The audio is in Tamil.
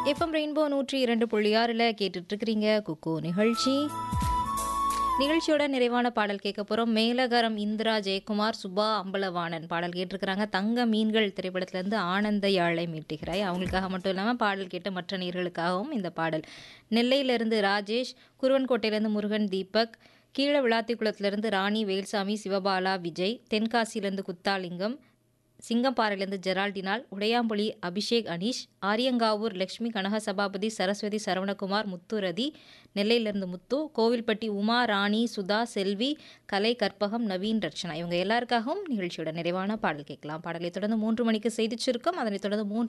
எஃப்எம் ரெயின்போ நூற்றி இரண்டு புள்ளி ஆறில் கேட்டுட்டு இருக்கிறீங்க குக்கு நிகழ்ச்சி நிகழ்ச்சியோட நிறைவான பாடல் கேட்க போகிறோம் மேலகரம் இந்திரா ஜெயக்குமார் சுபா அம்பலவாணன் பாடல் கேட்டிருக்கிறாங்க தங்க மீன்கள் திரைப்படத்திலேருந்து ஆனந்த யாழை மீட்டுகிறாய் அவங்களுக்காக மட்டும் இல்லாமல் பாடல் கேட்ட மற்ற நேர்களுக்காகவும் இந்த பாடல் நெல்லையிலிருந்து ராஜேஷ் குருவன்கோட்டையிலேருந்து முருகன் தீபக் கீழே விளாத்திக்குளத்திலிருந்து ராணி வேல்சாமி சிவபாலா விஜய் தென்காசியிலேருந்து குத்தாலிங்கம் சிங்கம்பாறையிலேருந்து ஜெரால்டினால் உடையாம்புலி அபிஷேக் அனீஷ் ஆரியங்காவூர் லக்ஷ்மி கனக சபாபதி சரஸ்வதி சரவணகுமார் முத்துரதி நெல்லையிலிருந்து முத்து கோவில்பட்டி உமா ராணி சுதா செல்வி கலை கற்பகம் நவீன் ரட்சனா இவங்க எல்லாருக்காகவும் நிகழ்ச்சியோட நிறைவான பாடல் கேட்கலாம் பாடலை தொடர்ந்து மூன்று மணிக்கு செய்திச் சுருக்கம் அதனைத் தொடர்ந்து மூன்று